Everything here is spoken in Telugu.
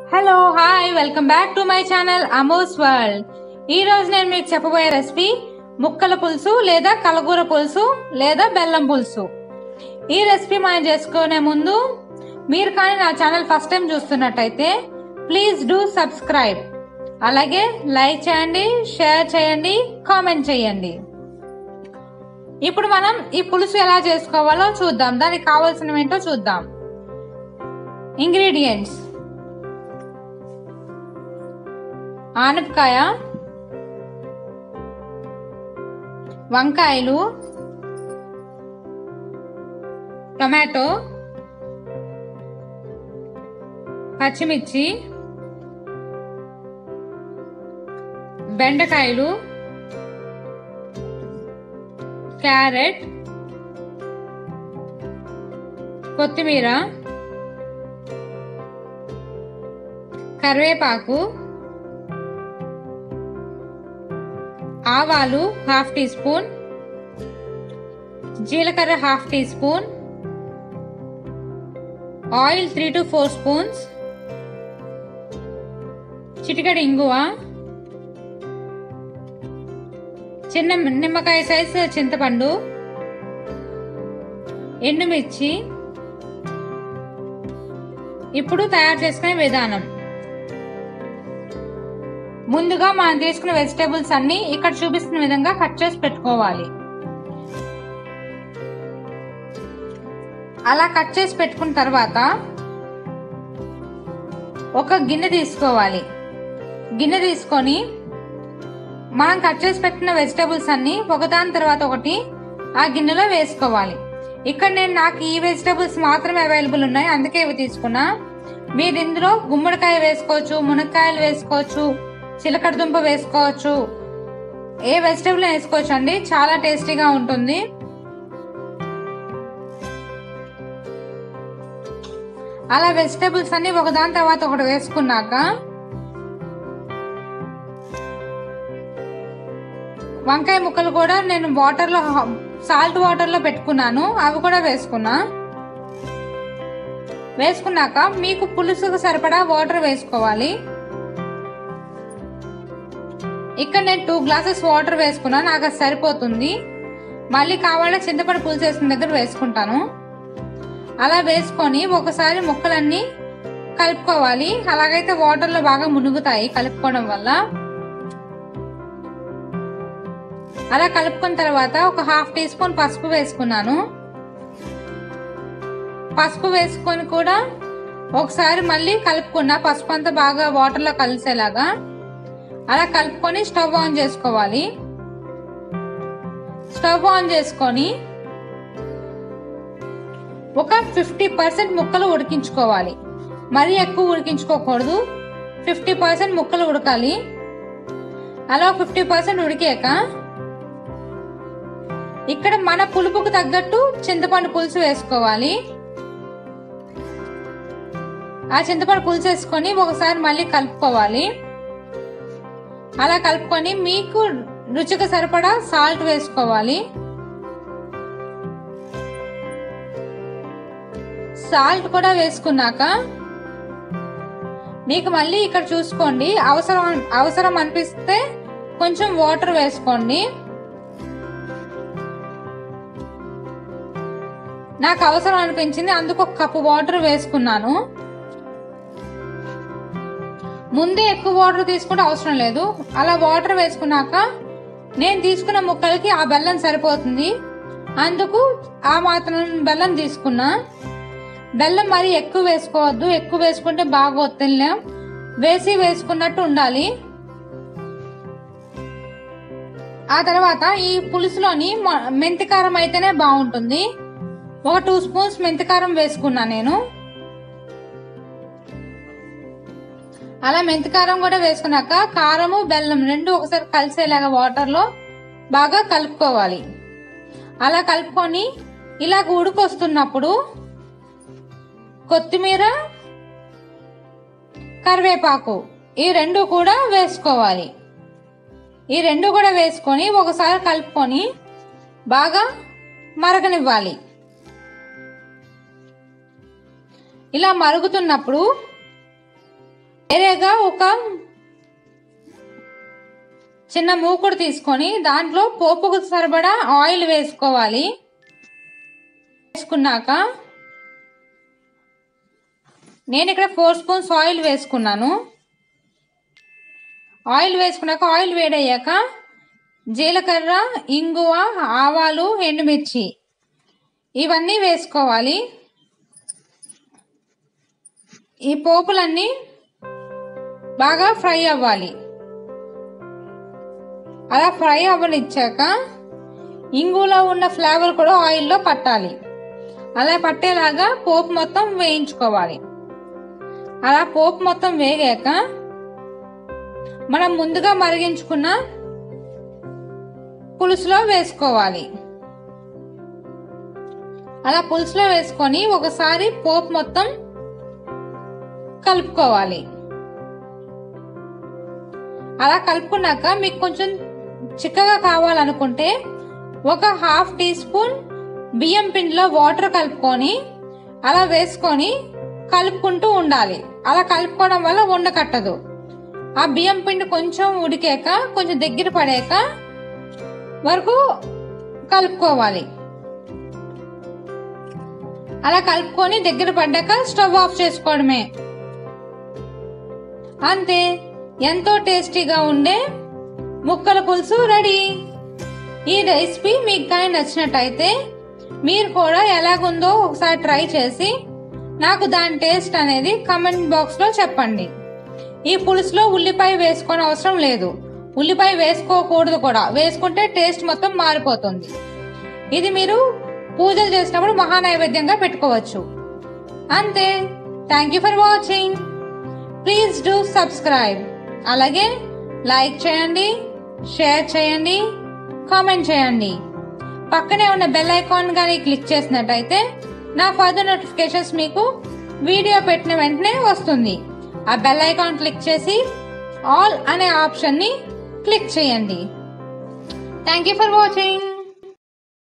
hello hi welcome back to my channel Amos world ఈ రోజు నేను మీకు చెప్పబోయే రెసిపీ ముక్కల పులుసు లేదా కలగూర పులుసు లేదా బెల్లం పులుసు ఈ రెసిపీ మనం చేసుకునే ముందు మీరు కానీ నా ఛానల్ ఫస్ట్ టైం చూస్తున్నట్టయితే ప్లీజ్ డూ సబ్స్క్రైబ్ అలాగే లైక్ చేయండి షేర్ చేయండి కామెంట్ చేయండి ఇప్పుడు మనం ఈ పులుసు ఎలా చేసుకోవాలో చూద్దాం దానికి కావాల్సినవి ఏంటో చూద్దాం ఇంగ్రీడియంట్స్ ఆనపకాయ వంకాయలు టొమాటో పచ్చిమిర్చి బెండకాయలు క్యారెట్ కొత్తిమీర కరివేపాకు ఆవాలు హాఫ్ టీ స్పూన్ జీలకర్ర half teaspoon oil three to four spoons చిటికడి ఇంగువ చిన్న నిమ్మకాయ సైజు చింతపండు ఎండుమిర్చి ఇప్పుడు తయారు చేసుకునే విధానం ముందుగా మనం తీసుకున్న వెజిటేబుల్స్ అన్ని ఇక్కడ చూపిస్తున్న విధంగా కట్ చేసి పెట్టుకోవాలి అలా కట్ చేసి పెట్టుకున్న తర్వాత ఒక గిన్నె తీసుకోవాలి గిన్నె తీసుకొని మనం కట్ చేసి పెట్టిన వెజిటేబుల్స్ అన్ని ఒకదాని తర్వాత ఒకటి ఆ గిన్నెలో వేసుకోవాలి ఇక్కడ నేను నాకు ఈ వెజిటేబుల్స్ మాత్రమే అవైలబుల్ ఉన్నాయి అందుకే ఇవి తీసుకున్నా మీరు ఇందులో గుమ్మడికాయ వేసుకోవచ్చు మునక్కాయలు వేసుకోవచ్చు చిలకడ దుంప వేసుకోవచ్చు ఏ వెజిటేబుల్ వేసుకోవచ్చు అండి చాలా టేస్టీగా ఉంటుంది అలా వెజిటేబుల్స్ అన్ని ఒకదాని తర్వాత ఒకటి వేసుకున్నాక వంకాయ ముక్కలు కూడా నేను వాటర్లో సాల్ట్ వాటర్లో పెట్టుకున్నాను అవి కూడా వేసుకున్నా వేసుకున్నాక మీకు పులుసుకు సరిపడా వాటర్ వేసుకోవాలి ఇక్కడ నేను టూ గ్లాసెస్ వాటర్ వేసుకున్నా నాకు అది సరిపోతుంది మళ్ళీ కావాలంటే చింతపండు పులుసు వేసుకున్న దగ్గర వేసుకుంటాను అలా వేసుకొని ఒకసారి ముక్కలన్నీ కలుపుకోవాలి అలాగైతే వాటర్లో బాగా మునుగుతాయి కలుపుకోవడం వల్ల అలా కలుపుకున్న తర్వాత ఒక హాఫ్ టీ స్పూన్ పసుపు వేసుకున్నాను పసుపు వేసుకొని కూడా ఒకసారి మళ్ళీ కలుపుకున్నా పసుపు అంతా బాగా వాటర్లో కలిసేలాగా అలా కలుపుకొని స్టవ్ ఆన్ చేసుకోవాలి స్టవ్ ఆన్ చేసుకొని ఒక ఫిఫ్టీ పర్సెంట్ ముక్కలు ఉడికించుకోవాలి మరీ ఎక్కువ ఉడికించుకోకూడదు ఫిఫ్టీ పర్సెంట్ ముక్కలు ఉడకాలి అలా ఫిఫ్టీ పర్సెంట్ ఉడికాక ఇక్కడ మన పులుపుకు తగ్గట్టు చింతపండు పులుసు వేసుకోవాలి ఆ చింతపండు పులుసు వేసుకొని ఒకసారి మళ్ళీ కలుపుకోవాలి అలా కలుపుకొని మీకు రుచికి సరిపడా సాల్ట్ వేసుకోవాలి సాల్ట్ కూడా వేసుకున్నాక మీకు మళ్ళీ ఇక్కడ చూసుకోండి అవసరం అవసరం అనిపిస్తే కొంచెం వాటర్ వేసుకోండి నాకు అవసరం అనిపించింది అందుకు ఒక కప్పు వాటర్ వేసుకున్నాను ముందే ఎక్కువ వాటర్ తీసుకుంటే అవసరం లేదు అలా వాటర్ వేసుకున్నాక నేను తీసుకున్న ముక్కలకి ఆ బెల్లం సరిపోతుంది అందుకు ఆ మాత్రం బెల్లం తీసుకున్నా బెల్లం మరీ ఎక్కువ వేసుకోవద్దు ఎక్కువ వేసుకుంటే బాగా తినలేం వేసి వేసుకున్నట్టు ఉండాలి ఆ తర్వాత ఈ పులుసులోని మెంతికారం అయితేనే బాగుంటుంది ఒక టూ స్పూన్స్ మెంతికారం వేసుకున్నా నేను అలా మెంతికారం కూడా వేసుకున్నాక కారము బెల్లం రెండు ఒకసారి కలిసేలాగా వాటర్లో బాగా కలుపుకోవాలి అలా కలుపుకొని ఇలాగ ఉడికొస్తున్నప్పుడు కొత్తిమీర కరివేపాకు ఈ రెండు కూడా వేసుకోవాలి ఈ రెండు కూడా వేసుకొని ఒకసారి కలుపుకొని బాగా మరగనివ్వాలి ఇలా మరుగుతున్నప్పుడు వేరేగా ఒక చిన్న మూకుడు తీసుకొని దాంట్లో పోపుకు సరిపడా ఆయిల్ వేసుకోవాలి వేసుకున్నాక నేను ఇక్కడ ఫోర్ స్పూన్స్ ఆయిల్ వేసుకున్నాను ఆయిల్ వేసుకున్నాక ఆయిల్ వేడయ్యాక జీలకర్ర ఇంగువ ఆవాలు ఎండుమిర్చి ఇవన్నీ వేసుకోవాలి ఈ పోపులన్నీ బాగా ఫ్రై అవ్వాలి అలా ఫ్రై అవ్వనిచ్చాక ఇంగులో ఉన్న ఫ్లేవర్ కూడా ఆయిల్లో పట్టాలి అలా పట్టేలాగా పోపు మొత్తం వేయించుకోవాలి అలా పోపు మొత్తం వేగాక మనం ముందుగా మరిగించుకున్న పులుసులో వేసుకోవాలి అలా పులుసులో వేసుకొని ఒకసారి పోపు మొత్తం కలుపుకోవాలి అలా కలుపుకున్నాక మీకు కొంచెం చిక్కగా కావాలనుకుంటే ఒక హాఫ్ టీ స్పూన్ బియ్యం పిండిలో వాటర్ కలుపుకొని అలా వేసుకొని కలుపుకుంటూ ఉండాలి అలా కలుపుకోవడం వల్ల ఉండకట్టదు ఆ బియ్యం పిండి కొంచెం ఉడికాక కొంచెం దగ్గర పడాక వరకు కలుపుకోవాలి అలా కలుపుకొని దగ్గర పడ్డాక స్టవ్ ఆఫ్ చేసుకోవడమే అంతే ఎంతో టేస్టీగా ఉండే ముక్కల పులుసు రెడీ ఈ రెసిపీ మీకు కానీ నచ్చినట్టయితే మీరు కూడా ఎలాగుందో ఒకసారి ట్రై చేసి నాకు దాని టేస్ట్ అనేది కమెంట్ బాక్స్లో చెప్పండి ఈ పులుసులో ఉల్లిపాయ వేసుకోని అవసరం లేదు ఉల్లిపాయ వేసుకోకూడదు కూడా వేసుకుంటే టేస్ట్ మొత్తం మారిపోతుంది ఇది మీరు పూజలు చేసినప్పుడు మహానైవేద్యంగా పెట్టుకోవచ్చు అంతే thank you for watching please do subscribe అలాగే లైక్ చేయండి షేర్ చేయండి కామెంట్ చేయండి పక్కనే ఉన్న బెల్ ఐకాన్ కానీ క్లిక్ చేసినట్టయితే నా ఫర్దర్ నోటిఫికేషన్స్ మీకు వీడియో పెట్టిన వెంటనే వస్తుంది ఆ బెల్ ఐకాన్ క్లిక్ చేసి ఆల్ అనే ఆప్షన్ని క్లిక్ చేయండి థ్యాంక్ యూ ఫర్ వాచింగ్